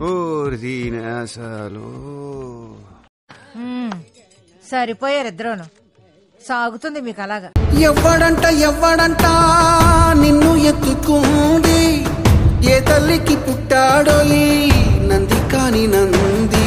ఓరి దీని అసలు మ్మ్. సరిపోయారు ఇద్దరును సాగుతుంది మీకు అలాగా ఎవ్వడంట ఎవ్వడంట నిన్ను ఎత్తుకుంది ఏ తల్లికి పుట్టాడో ఈ నంది కాని నంది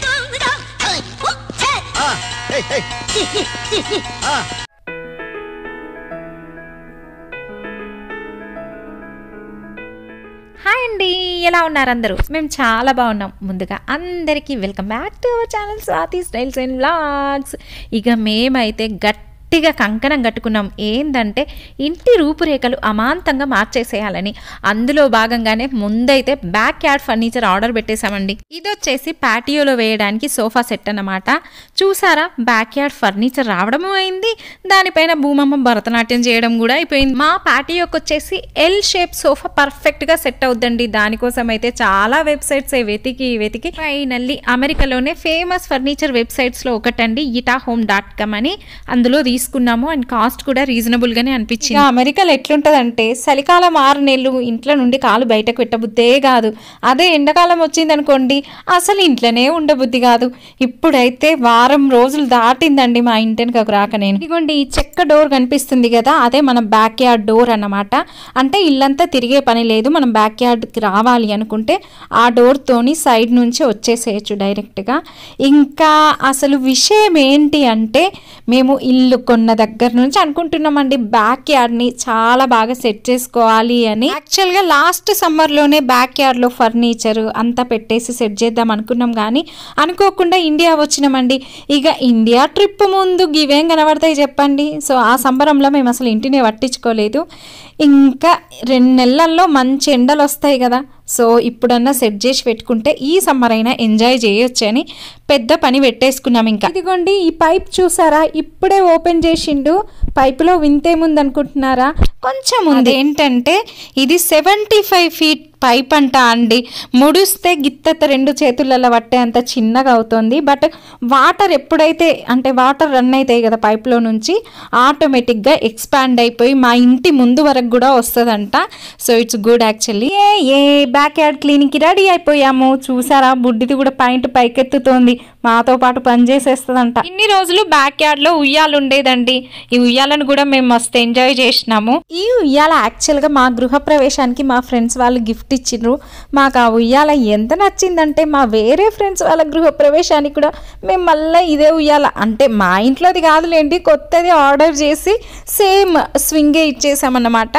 హాయ్ అండి ఎలా ఉన్నారు అందరూ మేము చాలా బాగున్నాం ముందుగా అందరికీ welcome back to our channel Swathi styles and vlogs ఇక మేమైతే గట్టిగా కంకణం కట్టుకున్నాం ఏంటంటే ఇంటి రూపురేఖలు అమాంతంగా మార్చేసేయాలని అందులో భాగంగానే ముందైతే బ్యాక్ యార్డ్ ఫర్నిచర్ ఆర్డర్ పెట్టేశామండి ఇది వచ్చేసి పాటియోలో వేయడానికి సోఫా సెట్ అన్నమాట చూసారా బ్యాక్ యార్డ్ ఫర్నిచర్ రావడము అయింది దానిపైన భూమమ్మ భరతనాట్యం చేయడం కూడా అయిపోయింది మా పాటియోకి వచ్చేసి ఎల్ షేప్ సోఫా పర్ఫెక్ట్ గా సెట్ అవుద్దండి దానికోసం అయితే చాలా వెబ్సైట్స్ వెతికి వెతికి ఫైనల్లీ అమెరికాలోనే ఫేమస్ ఫర్నిచర్ వెబ్సైట్స్ లో ఒకటండి ఇటా హోమ్ డాట్ కామ్ అని అందులో తీసుకున్నాము అండ్ కాస్ట్ కూడా రీజనబుల్ గానే అనిపించింది అమెరికాలో ఎట్లుంటదంటే చలికాలం ఆరు నెలలు ఇంట్లో నుండి కాలు బయటకు పెట్టబుద్దే కాదు అదే ఎండాకాలం వచ్చింది అనుకోండి అసలు ఇంట్లోనే ఉండబుద్ధి కాదు ఇప్పుడైతే వారం రోజులు దాటిందండి మా ఇంటికి రాక నేను ఇదిగోండి ఈ చెక్క డోర్ కనిపిస్తుంది కదా అదే మన బ్యాక్ యార్డ్ డోర్ అన్నమాట అంటే ఇల్లంతా తిరిగే పని లేదు మనం బ్యాక్ యార్డ్కి రావాలి అనుకుంటే ఆ డోర్తోని సైడ్ నుంచి వచ్చేసేయచ్చు డైరెక్ట్గా ఇంకా అసలు విషయం ఏంటి అంటే మేము ఇల్లు కొన్న దగ్గర నుంచి అనుకుంటున్నామండి బ్యాక్ యార్డ్ని చాలా బాగా సెట్ చేసుకోవాలి అని యాక్చువల్గా లాస్ట్ సమ్మర్లోనే బ్యాక్ యార్డ్లో ఫర్నిచర్ అంతా పెట్టేసి సెట్ చేద్దాం అనుకున్నాం కానీ అనుకోకుండా ఇండియా వచ్చినామండి ఇక ఇండియా ట్రిప్ ముందు గివేం కనబడతాయి చెప్పండి సో ఆ సంబరంలో మేము అసలు ఇంటిని పట్టించుకోలేదు ఇంకా రెండు నెలల్లో మంచి ఎండలు వస్తాయి కదా సో ఇప్పుడన్నా సెట్ చేసి పెట్టుకుంటే ఈ సమ్మర్ అయినా ఎంజాయ్ చేయొచ్చు అని పెద్ద పని పెట్టేసుకున్నాం ఇంకా ఇదిగోండి ఈ పైప్ చూసారా ఇప్పుడే ఓపెన్ చేసిండు పైపులో వింతేముంది అనుకుంటున్నారా కొంచెం ఉంది ఏంటంటే ఇది సెవెంటీ ఫైవ్ ఫీట్ పైప్ అంట అండి ముడిస్తే గిత్తత రెండు చేతులలో పట్టే అంత చిన్నగా అవుతుంది బట్ వాటర్ ఎప్పుడైతే అంటే వాటర్ రన్ అవుతాయి కదా పైప్లో నుంచి ఆటోమేటిక్గా ఎక్స్పాండ్ అయిపోయి మా ఇంటి ముందు వరకు కూడా వస్తుందంట so it's good actually a a backyard క్లీనింగ్కి రెడీ అయిపోయాము చూసారా బుడ్డిది కూడా పాయింట్ పైకెత్తుతోంది మాతో పాటు పని చేసేస్తుందంట ఇన్ని రోజులు బ్యాక్ యార్డ్ లో ఉయ్యాలు ఉండేదండి ఈ ఉయ్యాలను కూడా మేము మస్తు ఎంజాయ్ చేసినాము ఈ ఉయ్యాల యాక్చువల్ గా మా గృహప్రవేశానికి మా ఫ్రెండ్స్ వాళ్ళు గిఫ్ట్ ఇచ్చిండ్రు మాకు ఆ ఉయ్యాల ఎంత నచ్చిందంటే మా వేరే ఫ్రెండ్స్ వాళ్ళ గృహప్రవేశానికి కూడా మేము మళ్ళీ ఇదే ఉయ్యాల అంటే మా ఇంట్లోది కాదులేండి కొత్తది ఆర్డర్ చేసి సేమ్ స్వింగే ఇచ్చేసామన్నమాట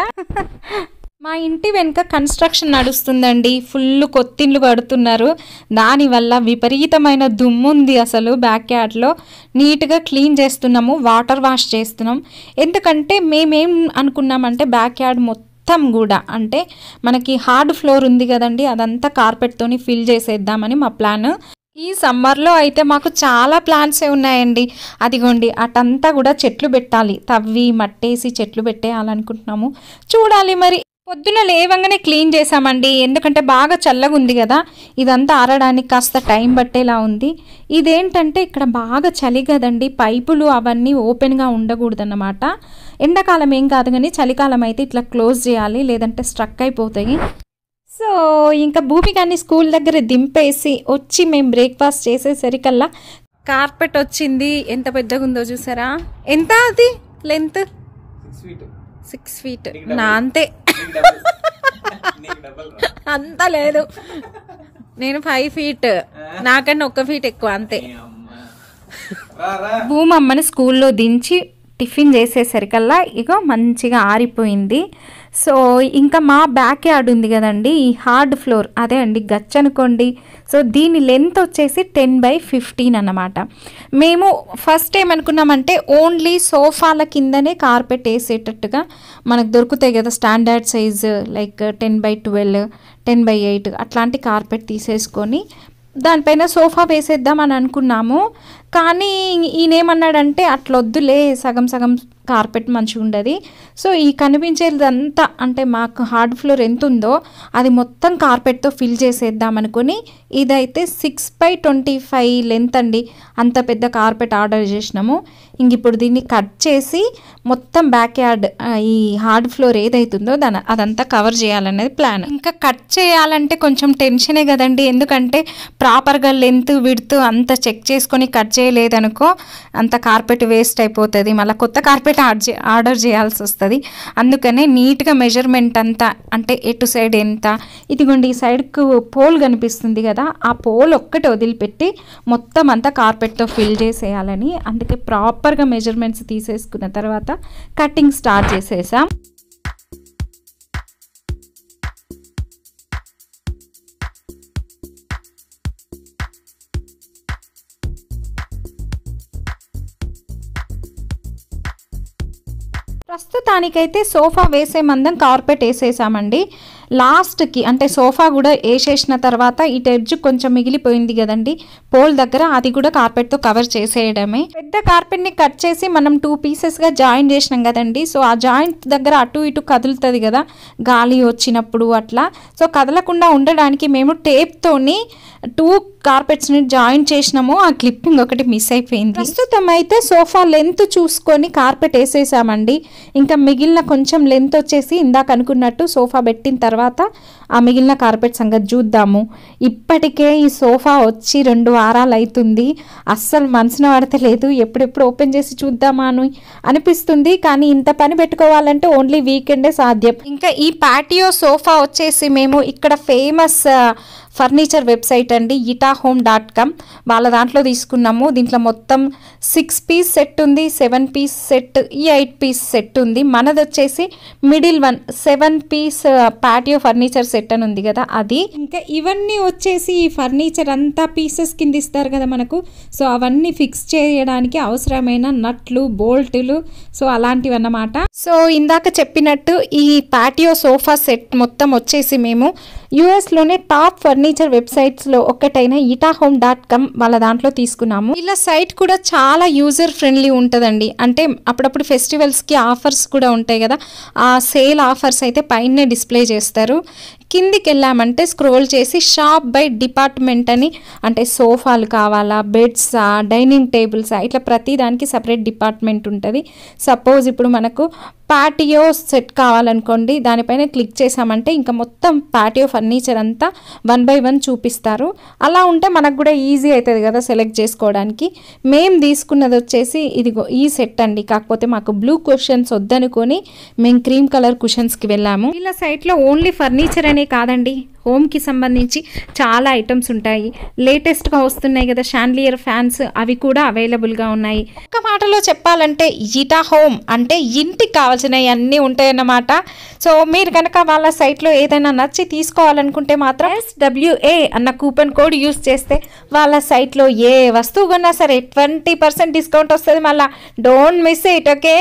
మా ఇంటి వెనుక కన్స్ట్రక్షన్ నడుస్తుందండి ఫుల్ కొత్తిండ్లు కడుతున్నారు దానివల్ల విపరీతమైన దుమ్ము ఉంది అసలు బ్యాక్ యార్డ్లో నీట్గా క్లీన్ చేస్తున్నాము వాటర్ వాష్ చేస్తున్నాం ఎందుకంటే మేమేం అనుకున్నామంటే బ్యాక్ యార్డ్ మొత్తం కూడా అంటే మనకి హార్డ్ ఫ్లోర్ ఉంది కదండి అదంతా కార్పెట్తోని ఫిల్ చేసేద్దామని మా ప్లాన్ ఈ సమ్మర్లో అయితే మాకు చాలా ప్లాన్సే ఉన్నాయండి అదిగోండి అటంతా కూడా చెట్లు పెట్టాలి తవ్వి మట్టేసి చెట్లు పెట్టేయాలనుకుంటున్నాము చూడాలి మరి పొద్దున లేవంగానే క్లీన్ చేసామండి ఎందుకంటే బాగా చల్లగా ఉంది కదా ఇదంతా ఆరడానికి కాస్త టైం పట్టేలా ఉంది ఇదేంటంటే ఇక్కడ బాగా చలి కదండి పైపులు అవన్నీ ఓపెన్గా ఉండకూడదన్నమాట ఎండాకాలం ఏం కాదు కానీ చలికాలం అయితే ఇట్లా క్లోజ్ చేయాలి లేదంటే స్ట్రక్ అయిపోతాయి సో ఇంకా భూమికాన్ని స్కూల్ దగ్గర దింపేసి వచ్చి మేము బ్రేక్ఫాస్ట్ చేసేసరికల్లా కార్పెట్ వచ్చింది ఎంత పెద్దగా ఉందో చూసారా ఎంత అది లెంత్ సిక్స్ ఫీట్ నా అంతే అంత లేదు నేను ఫైవ్ ఫీట్ నాకన్నా ఒక్క ఫీట్ ఎక్కువ అంతే భూమమ్మని స్కూల్లో దించి టిఫిన్ చేసేసరికల్లా ఇగో మంచిగా ఆరిపోయింది సో ఇంకా మా బ్యాక్ యార్డ్ ఉంది కదండి ఈ హార్డ్ ఫ్లోర్ అదే అండి గచ్చ అనుకోండి సో దీని లెంత్ వచ్చేసి టెన్ బై ఫిఫ్టీన్ అన్నమాట మేము ఫస్ట్ ఏమనుకున్నామంటే ఓన్లీ సోఫాల కిందనే కార్పెట్ వేసేటట్టుగా మనకు దొరుకుతాయి కదా standard size like ten by twelve ten by eight అట్లాంటి కార్పెట్ తీసేసుకొని దానిపైన సోఫా వేసేద్దాం అని అనుకున్నాము కానీ ఈయన ఏమన్నాడంటే అట్లా వద్దులే సగం సగం కార్పెట్ మంచిగా ఉండదు సో ఈ కనిపించేదంతా అంటే మాకు హార్డ్ ఫ్లోర్ ఎంత ఉందో అది మొత్తం కార్పెట్తో ఫిల్ చేసేద్దాం అనుకుని ఇదైతే six by twenty five length అండి అంత పెద్ద కార్పెట్ ఆర్డర్ చేసినాము ఇంక ఇప్పుడు దీన్ని కట్ చేసి మొత్తం బ్యాక్ యార్డ్ ఆ, ఈ హార్డ్ ఫ్లోర్ ఏదైతుందో దాని అదంతా కవర్ చేయాలనేది ప్లాన్ ఇంకా కట్ చేయాలంటే కొంచెం టెన్షనే కదండి ఎందుకంటే ప్రాపర్గా లెంత్ విడ్త్ అంత చెక్ చేసుకొని కట్ చేయలేదనుకో అంత కార్పెట్ వేస్ట్ అయిపోతుంది మళ్ళీ కొత్త కార్పెట్ ఆర్డర్ చేయాల్సి వస్తుంది అందుకనే నీట్గా మెజర్మెంట్ అంతా అంటే ఎటు సైడ్ ఎంత ఇదిగోండి ఈ సైడ్కు పోల్ కనిపిస్తుంది కదా ఆ పోల్ ఒక్కటి వదిలిపెట్టి మొత్తం అంతా కార్పెట్తో ఫిల్ చేసేయాలని అందుకే ప్రాపర్గా మెజర్మెంట్స్ తీసేసుకున్న తర్వాత కటింగ్ స్టార్ట్ చేసేసాం ప్రస్తుతానికైతే సోఫా వేసే మందం కార్పెట్ వేసేసామండి లాస్ట్కి అంటే సోఫా కూడా వేసేసిన తర్వాత ఇటు ఎడ్జ్ కొంచెం మిగిలిపోయింది కదండి పోల్ దగ్గర అది కూడా కార్పెట్తో కవర్ చేసేయడమే పెద్ద కార్పెట్ని కట్ చేసి మనం టూ పీసెస్గా జాయిన్ చేసినాం కదండి సో ఆ జాయింట్ దగ్గర అటు ఇటు కదులుతుంది కదా గాలి వచ్చినప్పుడు అట్లా సో కదలకుండా ఉండడానికి మేము టేప్తోని టూ కార్పెట్స్ని జాయిన్ చేసినాము ఆ క్లిప్పింగ్ ఒకటి మిస్ అయిపోయింది ప్రస్తుతం అయితే సోఫా లెంత్ చూసుకొని కార్పెట్ వేసేసామండి ఇంకా మిగిలిన కొంచెం లెంత్ వచ్చేసి ఇందాక అనుకున్నట్టు సోఫా పెట్టిన తర్వాత ఆ మిగిలిన కార్పెట్ సంగతి చూద్దాము ఇప్పటికే ఈ సోఫా వచ్చి రెండు వారాలు అవుతుంది అస్సలు మనసున పడతలేదు ఎప్పుడెప్పుడు ఓపెన్ చేసి చూద్దామా అని అనిపిస్తుంది కానీ ఇంత పని పెట్టుకోవాలంటే ఓన్లీ వీకెండే సాధ్యం ఇంకా ఈ పాటియో సోఫా వచ్చేసి మేము ఇక్కడ ఫేమస్ ఫర్నిచర్ వెబ్సైట్ అండి ఇటా హోమ్ డాట్ కామ్ వాళ్ళ దాంట్లో తీసుకున్నాము దీంట్లో మొత్తం సిక్స్ పీస్ సెట్ ఉంది సెవెన్ పీస్ సెట్ ఈ ఎయిట్ పీస్ సెట్ ఉంది మనది వచ్చేసి middle one seven piece patio furniture set అని ఉంది కదా అది ఇంకా ఇవన్నీ వచ్చేసి ఈ ఫర్నిచర్ అంతా పీసెస్ కింద ఇస్తారు కదా మనకు సో అవన్నీ ఫిక్స్ చేయడానికి అవసరమైన నట్లు బోల్టులు సో అలాంటివి అన్నమాట సో ఇందాక చెప్పినట్టు ఈ పాటియో సోఫా సెట్ మొత్తం వచ్చేసి మేము యుఎస్లోనే టాప్ ఫర్నిచర్ వెబ్సైట్స్లో ఒక్కటైన ఇటా హోమ్ డాట్ కామ్ వాళ్ళ దాంట్లో తీసుకున్నాము ఇలా సైట్ కూడా చాలా యూజర్ ఫ్రెండ్లీ ఉంటుందండి అంటే అప్పుడప్పుడు ఫెస్టివల్స్కి ఆఫర్స్ కూడా ఉంటాయి కదా ఆ సేల్ ఆఫర్స్ అయితే పైనే డిస్ప్లే చేస్తారు కిందికి వెళ్ళామంటే స్క్రోల్ చేసి షాప్ బై డిపార్ట్మెంట్ అని అంటే సోఫాలు కావాలా బెడ్సా డైనింగ్ టేబుల్సా ఇట్లా ప్రతి దానికి సపరేట్ డిపార్ట్మెంట్ ఉంటుంది సపోజ్ ఇప్పుడు మనకు పాటియో సెట్ కావాలనుకోండి దానిపైన క్లిక్ చేసామంటే ఇంకా మొత్తం పాటియో ఫర్నిచర్ అంతా వన్ బై వన్ చూపిస్తారు అలా ఉంటే మనకు కూడా ఈజీ అవుతుంది కదా సెలెక్ట్ చేసుకోవడానికి మేము తీసుకున్నది వచ్చేసి ఇదిగో ఈ సెట్ అండి కాకపోతే మాకు బ్లూ కుషన్స్ వద్దనుకొని మేము క్రీమ్ కలర్ కుషన్స్కి వెళ్ళాము ఇలా సైట్లో ఓన్లీ ఫర్నిచర్ అనే కాదండి హోమ్కి సంబంధించి చాలా ఐటమ్స్ ఉంటాయి లేటెస్ట్గా వస్తున్నాయి కదా షాండ్లియర్ ఫ్యాన్స్ అవి కూడా అవైలబుల్గా ఉన్నాయి ఒక్క మాటలో చెప్పాలంటే ఇటా హోమ్ అంటే ఇంటికి కావాల్సినవి అన్నీ ఉంటాయన్నమాట సో మీరు కనుక వాళ్ళ సైట్లో ఏదైనా నచ్చి తీసుకోవాలనుకుంటే మాత్రం ఎస్డబ్ల్యూఏ అన్న కూపన్ కోడ్ యూస్ చేస్తే వాళ్ళ సైట్లో ఏ వస్తువు కొన్నా సరే ట్వంటీ పర్సెంట్ డిస్కౌంట్ వస్తుంది మళ్ళీ డోంట్ మిస్ ఇట్ ఓకే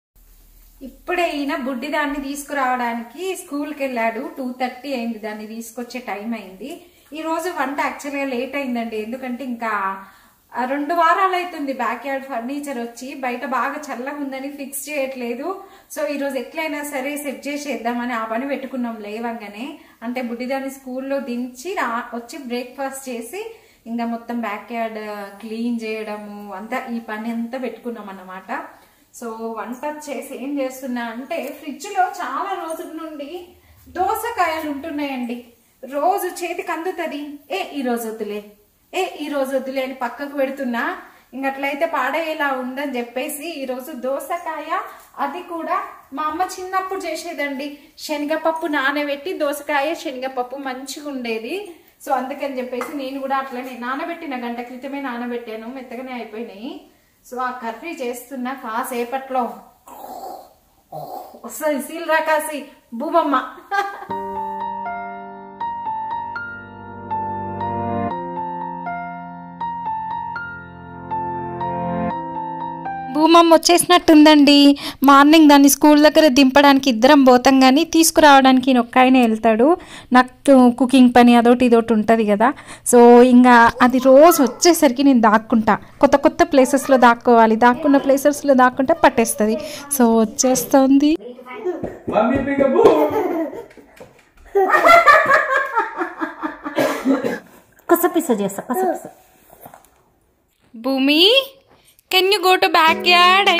ఇప్పుడే ఈయన బుడ్డి దాన్ని తీసుకురావడానికి స్కూల్కి వెళ్ళాడు టూ థర్టీ అయింది దాన్ని తీసుకొచ్చే టైం అయింది ఈ రోజు వంట యాక్చువల్గా లేట్ అయిందండి ఎందుకంటే ఇంకా ఆ రెండు వారాలు అవుతుంది బ్యాక్ యార్డ్ ఫర్నిచర్ వచ్చి బయట బాగా చల్లగా ఉందని ఫిక్స్ చేయట్లేదు సో ఈ రోజు ఎట్లయినా సరే సెట్ చేసేద్దామని ఆ పని పెట్టుకున్నాం లేవంగానే అంటే బుడ్డిదాన్ని స్కూల్లో దించి రా వచ్చి బ్రేక్ఫాస్ట్ చేసి ఇంకా మొత్తం బ్యాక్ యార్డ్ క్లీన్ చేయడము అంతా ఈ పని అంతా పెట్టుకున్నాం అన్నమాట సో వంట చేసి ఏం చేస్తున్నా అంటే ఫ్రిడ్జ్ లో చాలా రోజుల నుండి దోసకాయలు ఉంటున్నాయండి రోజు చేతికి అందుతుంది ఏ ఈ రోజు వద్దులే ఏ ఈ రోజు వద్దులే అని పక్కకు పెడుతున్నా ఇంకట్లయితే పాడేలా ఉందని చెప్పేసి ఈ రోజు దోసకాయ అది కూడా మా అమ్మ చిన్నప్పుడు చేసేదండి శనగపప్పు నానబెట్టి దోసకాయ శనగపప్పు మంచిగా ఉండేది సో అందుకని చెప్పేసి నేను కూడా అట్లనే నానబెట్టిన గంట క్రితమే నానబెట్టాను మెత్తగానే అయిపోయినాయి సో ఆ కర్రీ చేస్తున్న కాసేపట్లో వస్తుంది సీల్ రాకాసి భూమమ్మ భూమమ్మ వచ్చేసినట్టుందండి మార్నింగ్ దాన్ని స్కూల్ దగ్గర దింపడానికి ఇద్దరం పోతాం కానీ తీసుకురావడానికి ఈయన ఒక్క ఆయన వెళ్తాడు నాకు కుకింగ్ పని అదొకటి ఇదొకటి ఉంటుంది కదా సో ఇంకా అది రోజు వచ్చేసరికి నేను దాక్కుంటా కొత్త కొత్త ప్లేసెస్లో దాక్కోవాలి దాక్కున్న ప్లేసెస్లో దాక్కుంటే పట్టేస్తుంది సో వచ్చేస్తుంది Mami pick a boo. కసపిస చేస్తా కసపిస Bhoomi can you go to backyard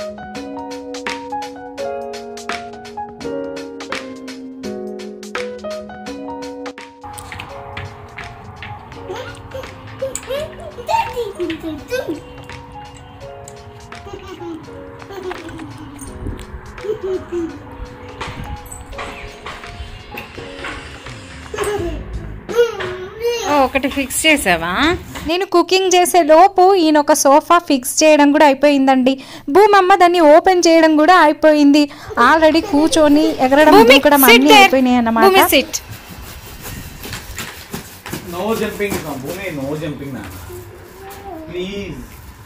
ఒకటి ఫిక్స్ చేసావా నేను కుకింగ్ చేసే లోపు ఈయన ఒక సోఫా ఫిక్స్ చేయడం కూడా అయిపోయిందండి భూమమ్మ దాన్ని ఓపెన్ చేయడం కూడా అయిపోయింది ఆల్రెడీ కూర్చొని ఎగరడం కూడా అన్ని అయిపోయినాయి అన్నమాట sit No jumping, no. Bhumi, no jumping now. Please.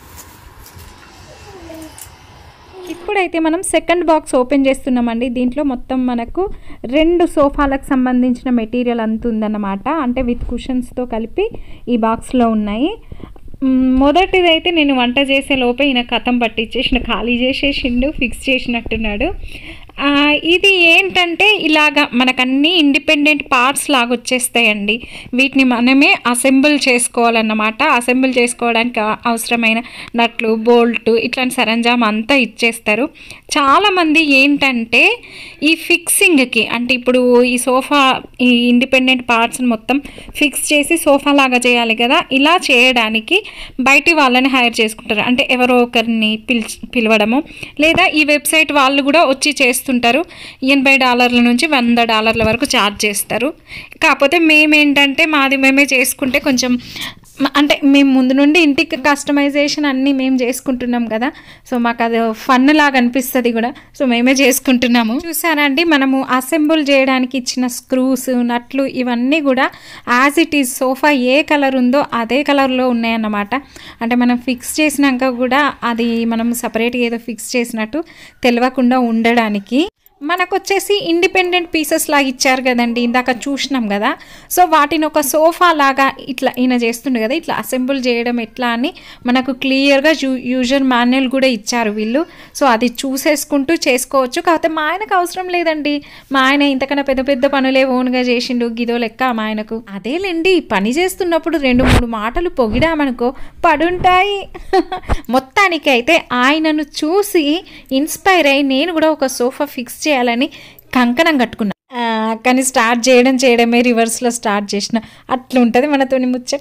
ఇప్పుడైతే మనం సెకండ్ బాక్స్ ఓపెన్ చేస్తున్నామండి దీంట్లో మొత్తం మనకు రెండు సోఫాలకు సంబంధించిన మెటీరియల్ అంత ఉందన్నమాట అంటే విత్ కుషన్స్తో కలిపి ఈ బాక్స్లో ఉన్నాయి మ్, మొదటిదైతే నేను వంట చేసే లోపే ఈయన కథం పట్టించేసిన ఖాళీ చేసేసిండు ఫిక్స్ చేసినట్టున్నాడు ఆ, ఇది ఏంటంటే ఇలాగా మనకు అన్ని ఇండిపెండెంట్ పార్ట్స్ లాగా వచ్చేస్తాయండి వీటిని మనమే అసెంబుల్ చేసుకోవాలన్నమాట అసెంబుల్ చేసుకోవడానికి ఆ- అవసరమైన నట్లు బోల్ట్ ఇట్లాంటి సరంజామా అంతా ఇచ్చేస్తారు చాలామంది ఏంటంటే ఈ ఫిక్సింగ్కి అంటే ఇప్పుడు ఈ సోఫా ఈ ఇండిపెండెంట్ పార్ట్స్ మొత్తం ఫిక్స్ చేసి సోఫా లాగా చేయాలి కదా ఇలా చేయడానికి బయటి వాళ్ళని హైర్ చేసుకుంటారు అంటే ఎవరో ఒకరిని పిలిచి పిలవడము లేదా ఈ వెబ్సైట్ వాళ్ళు కూడా వచ్చి చేస్తుంటారు ఎనభై డాలర్ల నుంచి వంద డాలర్ల వరకు ఛార్జ్ చేస్తారు కాకపోతే మేమేంటంటే మాది మేమే చేసుకుంటే కొంచెం మ- అంటే మేము ముందు నుండి ఇంటికి కస్టమైజేషన్ అన్నీ మేము చేసుకుంటున్నాం కదా సో మాకు అది ఫన్ లాగా అనిపిస్తుంది కూడా సో మేమే చేసుకుంటున్నాము చూసారా అండి మనము అసెంబుల్ చేయడానికి ఇచ్చిన స్క్రూస్ నట్లు ఇవన్నీ కూడా as it is sofa a colour ఉందో అదే కలర్లో ఉన్నాయన్నమాట అంటే మనం ఫిక్స్ చేసినాక కూడా అది మనం సపరేట్గా ఏదో ఫిక్స్ చేసినట్టు తెలియకుండా ఉండడానికి మనకు వచ్చేసి ఇండిపెండెంట్ పీసెస్ లాగా ఇచ్చారు కదండి ఇందాక చూసినాం కదా సో వాటిని ఒక సోఫా లాగా ఇట్లా ఈయన చేస్తుండే కదా ఇట్లా అసెంబుల్ చేయడం ఎట్లా అని మనకు క్లియర్గా యూ యూజర్ మాన్యువల్ కూడా ఇచ్చారు వీళ్ళు సో అది చూసేసుకుంటూ చేసుకోవచ్చు కాకపోతే మా ఆయనకు అవసరం లేదండి మా ఆయన ఇంతకన్నా పెద్ద పెద్ద పనులే ఓన్గా చేసిండు గిదో లెక్క మా ఆయనకు అదేలేండి పని చేస్తున్నప్పుడు రెండు మూడు మాటలు పొగిడామనుకో పడుంటాయి మొత్తానికి అయితే ఆయనను చూసి ఇన్స్పైర్ అయ్యి నేను కూడా ఒక సోఫా ఫిక్స్ చేయాలని కంకణం కట్టుకున్నా ఆ, కానీ స్టార్ట్ చేయడం చేయడమే రివర్స్లో స్టార్ట్ చేసిన అట్లా ఉంటుంది మనతోని ముచ్చట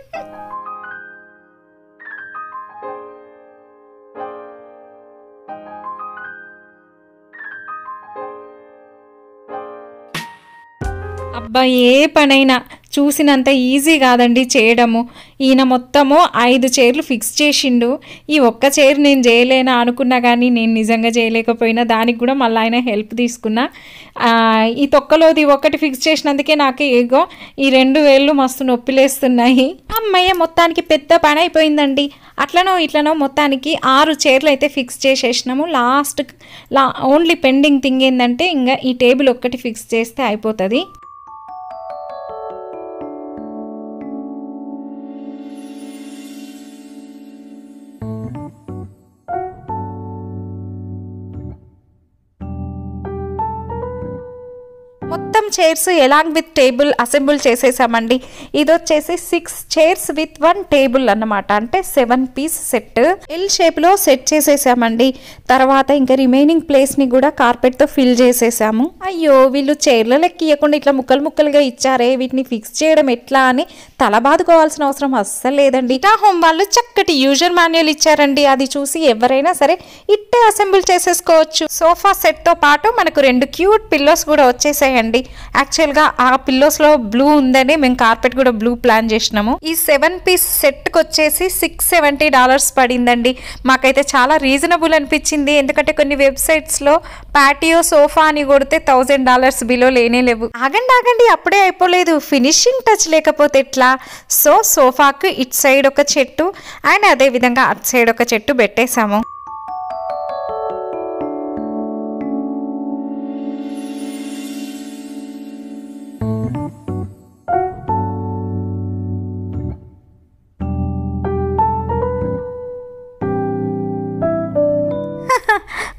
అబ్బా ఏ పనైనా చూసినంత ఈజీ కాదండి చేయడము ఈయన మొత్తము ఐదు చైర్లు ఫిక్స్ చేసిండు ఈ ఒక్క చైర్ నేను చేయలేనా అనుకున్నా కానీ నేను నిజంగా చేయలేకపోయినా దానికి కూడా మళ్ళీ ఆయన హెల్ప్ తీసుకున్నా ఆ, ఈ తొక్కలోది ఒకటి ఫిక్స్ చేసినందుకే నాకు ఏగో ఈ రెండు వేళ్ళు మస్తు నొప్పిలేస్తున్నాయి అమ్మయ్య మొత్తానికి పెద్ద పని అయిపోయిందండి అట్లనో ఇట్లనో మొత్తానికి ఆరు చైర్లు అయితే ఫిక్స్ చేసేసినాము లాస్ట్ లా ఓన్లీ పెండింగ్ థింగ్ ఏంటంటే ఇంకా ఈ టేబుల్ ఒక్కటి ఫిక్స్ చేస్తే అయిపోతుంది మొత్తం chairs along with table assemble చేసేసామండి ఇది వచ్చేసి six chairs with one table అన్నమాట అంటే seven piece set L shape లో సెట్ చేసేసామండి తర్వాత ఇంకా రిమైనింగ్ ప్లేస్ ని కూడా కార్పెట్ తో ఫిల్ చేసేసాము అయ్యో వీళ్ళు చైర్ల లెక్క ఇవ్వకుండా ఇట్లా ముక్కలు ముక్కలుగా ఇచ్చారే వీటిని ఫిక్స్ చేయడం ఎట్లా అని తల బాదుకోవాల్సిన అవసరం అస్సలు లేదండి ఇటా హోమ్ వాళ్ళు చక్కటి యూజర్ మాన్యువల్ ఇచ్చారండి అది చూసి ఎవరైనా సరే ఇట్టే అసెంబుల్ చేసేసుకోవచ్చు సోఫా సెట్ తో పాటు మనకు రెండు క్యూట్ పిల్లోస్ కూడా వచ్చేసాయండి యాక్చువల్ గా ఆ పిల్లోస్ లో బ్లూ ఉందని మేము కార్పెట్ కూడా బ్లూ ప్లాన్ చేసినాము ఈ సెవెన్ పీస్ సెట్ కి వచ్చేసి సిక్స్ సెవెంటీ డాలర్స్ పడిందండి మాకైతే చాలా రీజనబుల్ అనిపించింది ఎందుకంటే కొన్ని వెబ్సైట్స్ లో పాటియో సోఫా అని కొడితే థౌజండ్ డాలర్స్ బిలో లేనే లేవు ఆగండి ఆగండి అప్పుడే అయిపోలేదు ఫినిషింగ్ టచ్ లేకపోతే ఎట్లా సో సోఫాకు ఇట్ సైడ్ ఒక చెట్టు అండ్ అదే విధంగా అట్ సైడ్ ఒక చెట్టు పెట్టేశాము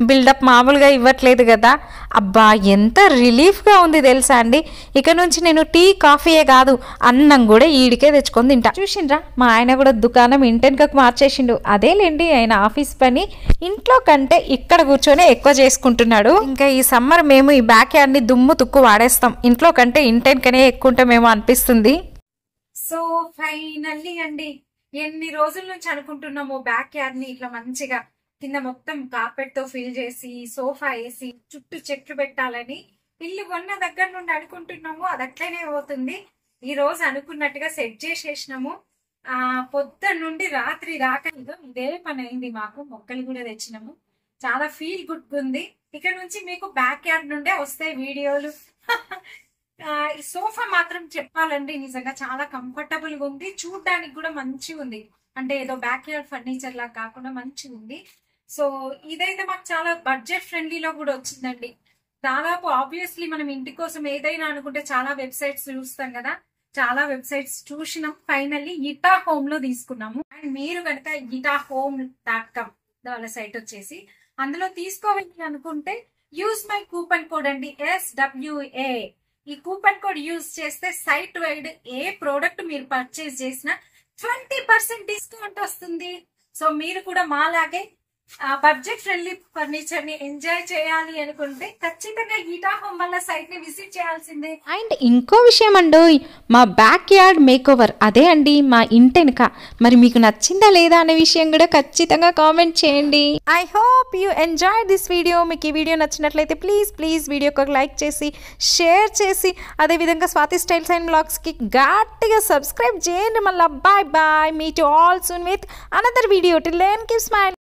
బిల్డప్ మామూలుగా ఇవ్వట్లేదు కదా అబ్బా ఎంత రిలీఫ్గా ఉంది తెలుసా అండి ఇక నుంచి నేను టీ కాఫీయే కాదు అన్నం కూడా ఈడికే తెచ్చుకొని తింటా చూసిండ్రా మా ఆయన కూడా దుకాణం ఇంటెనకకు మార్చేసిండు అదేలేండి ఆయన ఆఫీస్ పని ఇంట్లో కంటే ఇక్కడ కూర్చొని ఎక్కువ చేసుకుంటున్నాడు ఇంకా ఈ సమ్మర్ మేము ఈ బ్యాక్ యార్డ్ని దుమ్ము తుక్కు వాడేస్తాం ఇంట్లో కంటే ఇంటెనకనే ఎక్కువ ఉంటామేమో అనిపిస్తుంది సో ఫైనల్లీ అండి ఎన్ని రోజుల నుంచి అనుకుంటున్నాము బ్యాక్ యార్డ్ ని ఇట్లా మంచిగా కింద మొత్తం కార్పెట్ తో ఫిల్ చేసి సోఫా వేసి చుట్టూ చెట్లు పెట్టాలని ఇల్లు కొన్న దగ్గర నుండి అనుకుంటున్నాము అది అట్లనే అవుతుంది ఈ రోజు అనుకున్నట్టుగా సెట్ చేసేసినాము ఆ పొద్దున్న నుండి రాత్రి రాక ఇదో ఇదే పని అయింది మాకు మొక్కలు కూడా తెచ్చినాము చాలా ఫీల్ గుడ్ ఉంది ఇక్కడ నుంచి మీకు బ్యాక్ యార్డ్ నుండే వస్తాయి వీడియోలు ఆ, ఈ సోఫా మాత్రం చెప్పాలండి నిజంగా చాలా కంఫర్టబుల్ గా ఉంది చూడడానికి కూడా మంచిగా ఉంది అంటే ఏదో బ్యాక్ యార్డ్ ఫర్నిచర్ లా కాకుండా మంచిగా ఉంది సో ఇదైతే మాకు చాలా బడ్జెట్ ఫ్రెండ్లీలో కూడా వచ్చిందండి దాదాపు ఆబ్వియస్లీ మనం ఇంటి కోసం ఏదైనా అనుకుంటే చాలా వెబ్సైట్స్ చూస్తాం కదా చాలా వెబ్సైట్స్ చూసినాం ఫైనల్లీ ఇటా హోమ్ లో తీసుకున్నాము అండ్ మీరు కనుక ఇటా హోమ్ డాట్ కామ్ వాళ్ళ సైట్ వచ్చేసి అందులో తీసుకోవాలి అనుకుంటే యూజ్ మై కూపన్ కోడ్ అండి ఎస్డబ్ల్యూఏ ఈ కూపన్ కోడ్ యూజ్ చేస్తే సైట్ వైడ్ ఏ ప్రోడక్ట్ మీరు పర్చేస్ చేసినా ట్వంటీ పర్సెంట్ డిస్కౌంట్ వస్తుంది సో మీరు కూడా మాలాగే బడ్జెట్ ఫ్రెండ్లీ ఫర్నిచర్ ని ఎంజాయ్ చేయాలి అనుకుంటే ఖచ్చితంగా గీటా హోమ్ వల్ల సైట్ ని విజిట్ చేయాల్సిందే అండ్ ఇంకో విషయం అండి మా బ్యాక్ యార్డ్ మేక్ ఓవర్ అదే అండి మా ఇంటెనక మరి మీకు నచ్చిందా లేదా అనే విషయం కూడా ఖచ్చితంగా కామెంట్ చేయండి I hope you enjoy this video మీకు ఈ వీడియో నచ్చినట్లయితే ప్లీజ్ ప్లీజ్ వీడియోకి ఒక లైక్ చేసి షేర్ చేసి అదేవిధంగా స్వాతి స్టైల్స్ అండ్ బ్లాగ్స్కి గట్టిగా సబ్స్క్రైబ్ చేయండి మళ్ళీ bye bye meet you all soon with another video till then keep smile